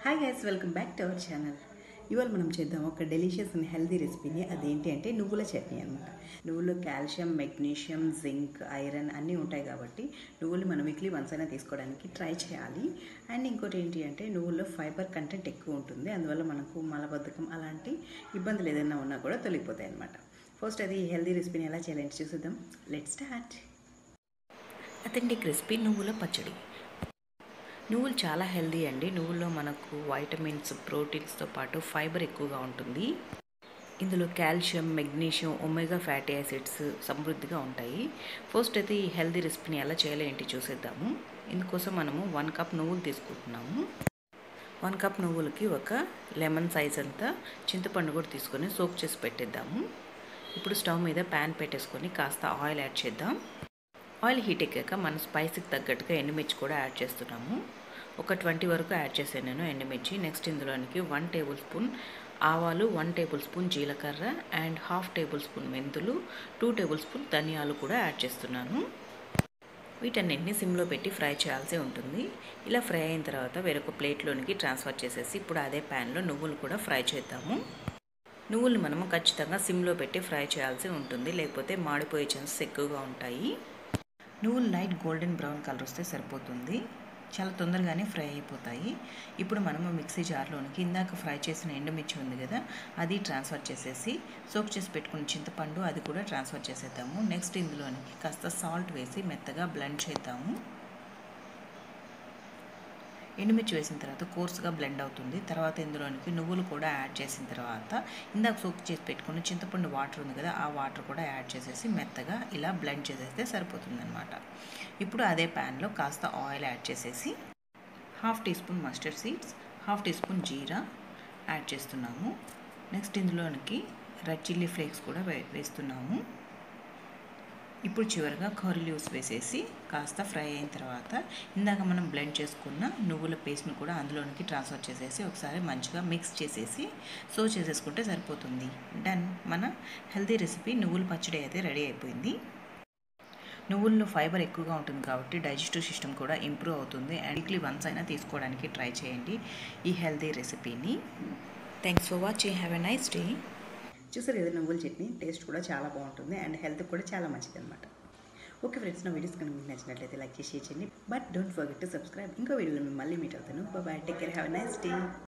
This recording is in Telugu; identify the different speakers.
Speaker 1: hi guys welcome back to our channel ఇవాళ మనం చేద్దాం ఒక డెలిషియస్ అండ్ హెల్దీ రెసిపీని అదేంటి అంటే నువ్వుల చట్నీ అనమాట నువ్వులు కాల్షియం మెగ్నీషియం జింక్ ఐరన్ అన్నీ ఉంటాయి కాబట్టి నువ్వులు మనం వీక్లీ వన్స్ అయినా తీసుకోవడానికి ట్రై చేయాలి అండ్ ఇంకోటి ఏంటి అంటే నువ్వుల్లో ఫైబర్ కంటెంట్ ఎక్కువ ఉంటుంది అందువల్ల మనకు మలబద్ధకం అలాంటి ఇబ్బందులు ఏదైనా ఉన్నా కూడా తొలగిపోతాయి అనమాట ఫస్ట్ అది హెల్దీ రెసిపీని ఎలా చేయాలంటే చూసేద్దాం లెట్ స్టార్ట్ అథెంటిక్ రెసిపీ నువ్వుల పచ్చడి నువ్వులు చాలా హెల్దీ అండి నువ్వుల్లో మనకు వైటమిన్స్ ప్రోటీన్స్తో పాటు ఫైబర్ ఎక్కువగా ఉంటుంది ఇందులో calcium magnesium omega fatty acids సమృద్ధిగా ఉంటాయి ఫస్ట్ అయితే ఈ హెల్దీ రెసిపీని ఎలా చేయాలో ఏంటి చూసేద్దాము ఇందుకోసం మనము వన్ కప్ నువ్వులు తీసుకుంటున్నాము వన్ కప్ నువ్వులకి ఒక లెమన్ సైజ్ అంతా చింతపండు కూడా తీసుకొని సోక్ చేసి పెట్టేద్దాము ఇప్పుడు స్టవ్ మీద ప్యాన్ పెట్టేసుకొని కాస్త ఆయిల్ యాడ్ చేద్దాం ఆయిల్ హీట్ ఎక్కాక మన స్పైస్కి తగ్గట్టుగా ఎండుమిర్చి కూడా యాడ్ చేస్తున్నాము ఒక ట్వంటీ వరకు యాడ్ చేశాను నేను ఎండుమిర్చి నెక్స్ట్ ఇందులోనికి వన్ టేబుల్ స్పూన్ ఆవాలు వన్ టేబుల్ స్పూన్ జీలకర్ర అండ్ హాఫ్ టేబుల్ స్పూన్ మెంతులు టూ టేబుల్ స్పూన్ ధనియాలు కూడా యాడ్ చేస్తున్నాను వీటన్నింటినీ సిమ్లో పెట్టి ఫ్రై చేయాల్సి ఉంటుంది ఇలా ఫ్రై అయిన తర్వాత వేరొక ప్లేట్లోనికి ట్రాన్స్ఫర్ చేసేసి ఇప్పుడు అదే ప్యాన్లో నువ్వులు కూడా ఫ్రై చేద్దాము నువ్వులు మనము ఖచ్చితంగా సిమ్లో పెట్టి ఫ్రై చేయాల్సి ఉంటుంది లేకపోతే మాడిపోయే ఛాన్సెస్ ఎక్కువగా ఉంటాయి నువ్వులు లైట్ గోల్డెన్ బ్రౌన్ కలర్ వస్తే సరిపోతుంది చాలా తొందరగానే ఫ్రై అయిపోతాయి ఇప్పుడు మనము మిక్సీ జార్లోనికి ఇందాక ఫ్రై చేసిన ఎండుమిర్చి ఉంది కదా అది ట్రాన్స్ఫర్ చేసేసి సోక్ చేసి పెట్టుకున్న చింతపండు అది కూడా ట్రాన్స్ఫర్ చేసేద్దాము నెక్స్ట్ ఇందులోనికి కాస్త సాల్ట్ వేసి మెత్తగా బ్లెండ్ చేద్దాము ఎండుమిర్చి వేసిన తర్వాత కోర్సుగా బ్లెండ్ అవుతుంది తర్వాత ఇందులోనికి నువ్వులు కూడా యాడ్ చేసిన తర్వాత ఇందాక సోక్ చేసి పెట్టుకున్న చింతపండు వాటర్ ఉంది కదా ఆ వాటర్ కూడా యాడ్ చేసేసి మెత్తగా ఇలా బ్లెండ్ చేసేస్తే సరిపోతుంది అనమాట ఇప్పుడు అదే ప్యాన్లో కాస్త ఆయిల్ యాడ్ చేసేసి half teaspoon mustard seeds half teaspoon jeera add చేస్తున్నాము నెక్స్ట్ ఇందులోనికి రెడ్ చిల్లీ ఫ్లేక్స్ కూడా వే వేస్తున్నాము ఇప్పుడు చివరిగా కర్రీ లీవ్స్ వేసేసి కాస్త ఫ్రై అయిన తర్వాత ఇందాక మనం బ్లెండ్ చేసుకున్న నువ్వుల పేస్ట్ని కూడా అందులోనికి ట్రాన్స్ఫర్ చేసేసి ఒకసారి మంచిగా మిక్స్ చేసేసి సో చేసేసుకుంటే సరిపోతుంది డన్ మన హెల్తీ రెసిపీ నువ్వుల పచ్చడి అయితే రెడీ అయిపోయింది నువ్వుల్లో ఫైబర్ ఎక్కువగా ఉంటుంది కాబట్టి డైజెస్టివ్ సిస్టమ్ కూడా ఇంప్రూవ్ అవుతుంది అండ్ వీక్లీ వన్స్ అయినా తీసుకోవడానికి ట్రై చేయండి ఈ హెల్తీ రెసిపీని thanks for watching have a nice day చూసారు కదా నువ్వుల చట్నీ టేస్ట్ కూడా చాలా బాగుంటుంది అండ్ హెల్త్ కూడా చాలా మంచిది అనమాట ఓకే ఫ్రెండ్స్ నా వీడియోస్ కనుక మీకు నచ్చినట్లయితే లైక్ చేసి చేయండి but don't forget to subscribe ఇంకో వీడియోలో మేము మళ్ళీ మీట్ అవుతాను bye take care have a nice day